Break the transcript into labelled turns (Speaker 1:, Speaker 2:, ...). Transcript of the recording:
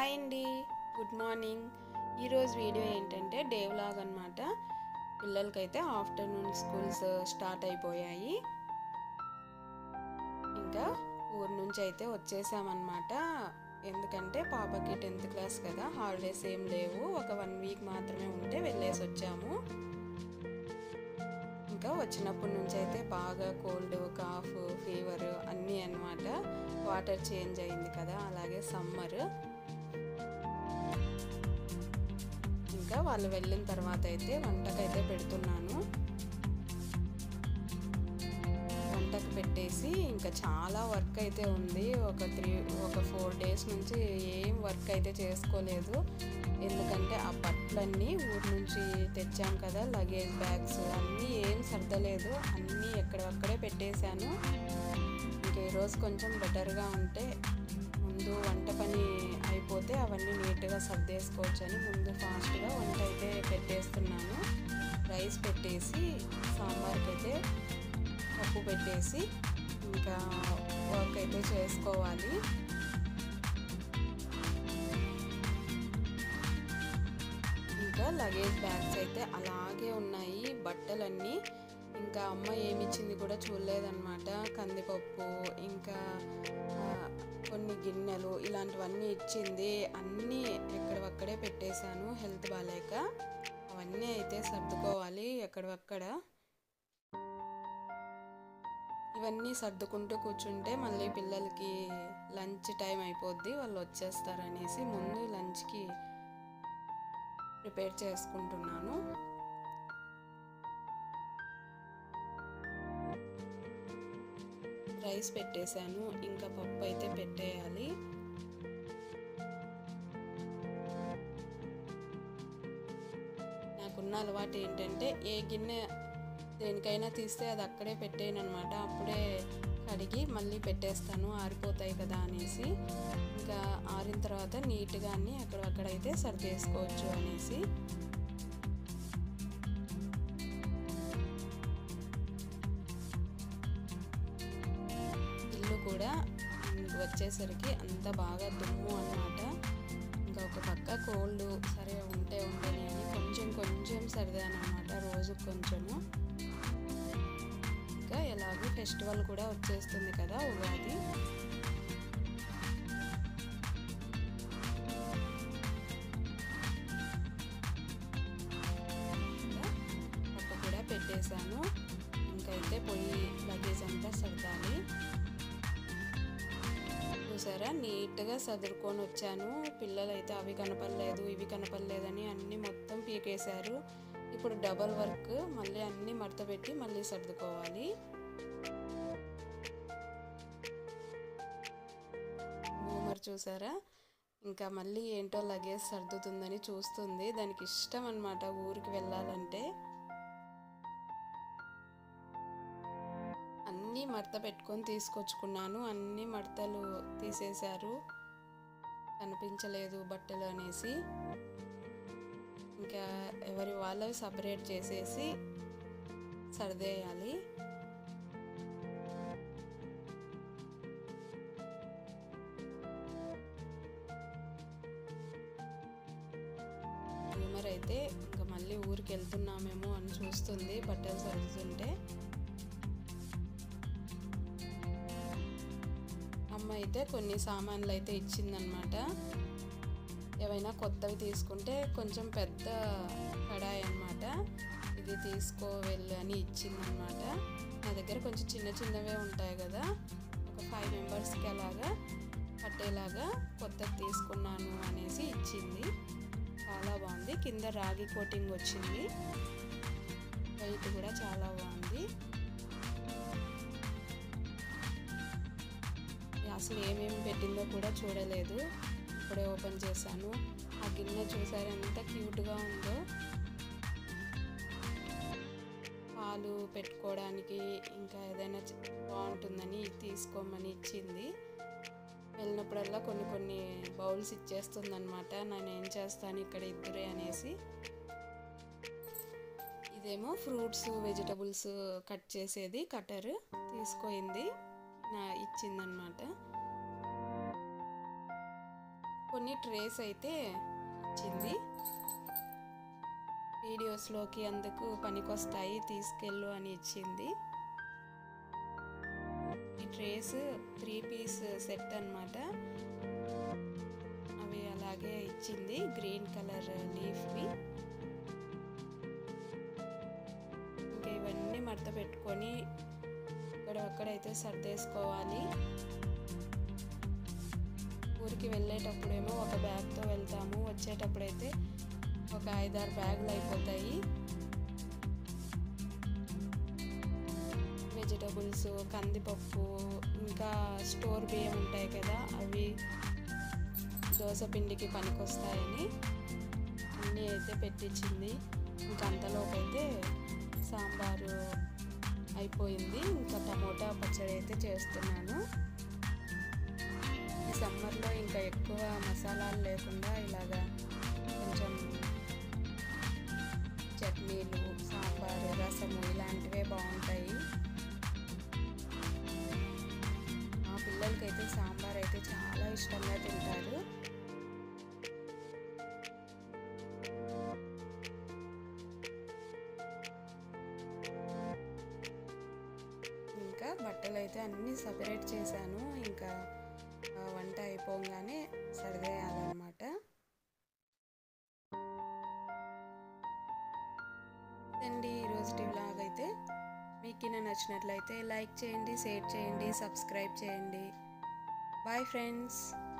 Speaker 1: hi అండి good morning ఈరోజు video ఏంటంటే డే వ్లాగ్ అనమాట పిల్లలకైతే ఆఫ్టర్నూన్ స్కూల్స్ స్టార్ట్ అయిపోయాయి ఇంకా ఊరు నుంచి అయితే వచ్చేసామన్నమాట ఎందుకంటే పాపకి టెన్త్ క్లాస్ కదా హాలిడేస్ ఏం లేవు ఒక వన్ వీక్ మాత్రమే ఉంటే వెళ్ళేసి వచ్చాము ఇంకా వచ్చినప్పటి నుంచి అయితే బాగా కోల్డ్ కాఫ్ ఫీవర్ అన్నీ అన్నమాట వాటర్ చేంజ్ అయింది కదా అలాగే సమ్మర్ ఇంకా వాళ్ళు వెళ్ళిన తర్వాత అయితే వంటకైతే పెడుతున్నాను వంటకు పెట్టేసి ఇంకా చాలా వర్క్ అయితే ఉంది ఒక త్రీ ఒక ఫోర్ డేస్ నుంచి ఏం వర్క్ అయితే చేసుకోలేదు ఎందుకంటే ఆ బట్టలన్నీ ఊరు నుంచి తెచ్చాం కదా లగేజ్ బ్యాగ్స్ అన్నీ ఏం సర్దలేదు అన్నీ ఎక్కడక్కడే పెట్టేశాను ఇంకా ఈరోజు కొంచెం బెటర్గా ఉంటే ముందు వంట పని అయిపోతే అవన్నీ నీట్గా సర్దేసుకోవచ్చు అని ముందు ఫాస్ట్గా వంట అయితే పెట్టేస్తున్నాను రైస్ పెట్టేసి సాంబార్కి అయితే పప్పు పెట్టేసి ఇంకా వర్క్ అయితే చేసుకోవాలి ఇంకా లగేజ్ బ్యాగ్స్ అయితే అలాగే ఉన్నాయి బట్టలన్నీ ఇంకా అమ్మ ఏమిచ్చింది కూడా చూడలేదన్నమాట కందిపప్పు ఇంకా ఆ, కొన్ని గిన్నెలు ఇలాంటివన్నీ ఇచ్చింది అన్నీ ఎక్కడవక్కడే పెట్టేశాను హెల్త్ బాగాలేక అవన్నీ అయితే సర్దుకోవాలి ఎక్కడవక్కడ ఇవన్నీ సర్దుకుంటూ కూర్చుంటే మళ్ళీ పిల్లలకి లంచ్ టైం అయిపోద్ది వాళ్ళు వచ్చేస్తారనేసి ముందు లంచ్కి ప్రిపేర్ చేసుకుంటున్నాను రైస్ పెట్టేశాను ఇంకా పప్పు అయితే పెట్టేయాలి నాకున్న అలవాటు ఏంటంటే ఏ గిన్నె దేనికైనా తీస్తే అది అక్కడే పెట్టేయను అనమాట అప్పుడే కడిగి మళ్ళీ పెట్టేస్తాను ఆరిపోతాయి కదా అనేసి ఇంకా ఆరిన తర్వాత నీట్గా అన్నీ అక్కడక్కడైతే సర్దేసుకోవచ్చు అనేసి ఇల్లు కూడా వచ్చేసరికి అంత బాగా దుమ్ము అన్నమాట ఇంకా ఒక పక్క కోల్డ్ సరే ఉంటే ఉండని అని కొంచెం కొంచెం సరిదాను అనమాట రోజు కొంచెము ఇంకా ఎలాగో ఫెస్టివల్ కూడా వచ్చేస్తుంది కదా ఉగాది ఇంకా పప్పు కూడా పెట్టేశాను ఇంకైతే పొయ్యి లగేజ్ అంతా సర్దాలి చూసారా నీట్గా సదురుకొని వచ్చాను పిల్లలు అయితే అవి కనపడలేదు ఇవి కనపడలేదని అన్నీ మొత్తం పీకేశారు ఇప్పుడు డబల్ వర్క్ మళ్ళీ అన్నీ మడత పెట్టి మళ్ళీ సర్దుకోవాలి బూమర్ చూసారా ఇంకా మళ్ళీ ఏంటో లగేజ్ సర్దుతుందని చూస్తుంది దానికి ఇష్టం అనమాట ఊరికి వెళ్ళాలంటే అన్నీ మడత పెట్టుకొని తీసుకొచ్చుకున్నాను అన్ని మడతలు తీసేశారు కనిపించలేదు బట్టలు అనేసి ఇంకా ఎవరి వాళ్ళవి సపరేట్ చేసేసి సర్దేయాలి హ్యూమర్ అయితే ఇంకా మళ్ళీ ఊరికి వెళ్తున్నామేమో అని చూస్తుంది బట్టలు సర్దుతుంటే అమ్మ అయితే కొన్ని సామాన్లు అయితే ఇచ్చిందనమాట ఏవైనా కొత్తవి తీసుకుంటే కొంచెం పెద్ద కడాయి అనమాట ఇది తీసుకో వెళ్ళు అని ఇచ్చిందనమాట నా దగ్గర కొంచెం చిన్న చిన్నవే ఉంటాయి కదా ఒక ఫైవ్ మెంబర్స్కి అలాగా పట్టేలాగా కొత్తది తీసుకున్నాను అనేసి ఇచ్చింది చాలా బాగుంది కింద రాగి కోటింగ్ వచ్చింది వెయిట్ కూడా చాలా బాగుంది అసలు ఏమేమి పెట్టిందో కూడా చూడలేదు ఇప్పుడే ఓపెన్ చేశాను ఆ గిన్నె చూసారు ఎంత క్యూట్గా ఉందో పాలు పెట్టుకోవడానికి ఇంకా ఏదైనా బాగుంటుందని తీసుకోమని ఇచ్చింది వెళ్ళినప్పుడల్లా కొన్ని కొన్ని బౌల్స్ ఇచ్చేస్తుంది అనమాట నేను ఏం చేస్తాను ఇక్కడ ఇద్దరే అనేసి ఇదేమో ఫ్రూట్స్ వెజిటబుల్స్ కట్ చేసేది కటర్ తీసుకోయింది నా ఇచ్చిందనమాట కొన్ని ట్రేస్ అయితే ఇచ్చింది వీడియోస్లోకి అందుకు పనికొస్తాయి తీసుకెళ్ళు అని ఇచ్చింది ఈ ట్రేస్ త్రీ పీస్ సెట్ అన్నమాట అవి అలాగే ఇచ్చింది గ్రీన్ కలర్ లీఫ్వి ఇంకా ఇవన్నీ మడత పెట్టుకొని ఇక్కడ అక్కడైతే సర్దేసుకోవాలి ఊరికి వెళ్ళేటప్పుడేమో ఒక బ్యాగ్తో వెళ్తాము వచ్చేటప్పుడైతే ఒక ఐదారు బ్యాగులు అయిపోతాయి వెజిటబుల్స్ కందిపప్పు ఇంకా స్టోర్ బియ్యం ఉంటాయి కదా అవి దోశ పిండికి పనికొస్తాయని అన్నీ అయితే పెట్టించింది ఇంకా అంతలోపైతే సాంబారు అయిపోయింది ఇంకా టమోటా పచ్చడి అయితే చేస్తున్నాను ఈ సమ్మర్లో ఇంకా ఎక్కువ మసాలాలు లేకుండా ఇలాగా కొంచెం చట్నీలు సాంబారు రసము ఇలాంటివే బాగుంటాయి మా పిల్లలకైతే సాంబార్ అయితే చాలా ఇష్టంగా తింటారు ఇంకా బట్టలు అయితే అన్నీ సపరేట్ చేశాను ఇంకా ఆ, వంట అయిపోగానే సరిదేయాలన్నమాట అండి ఈరోజు వ్లాగ్ అయితే మీకు నా నచ్చినట్లయితే లైక్ చేయండి షేర్ చేయండి సబ్స్క్రైబ్ చేయండి బాయ్ ఫ్రెండ్స్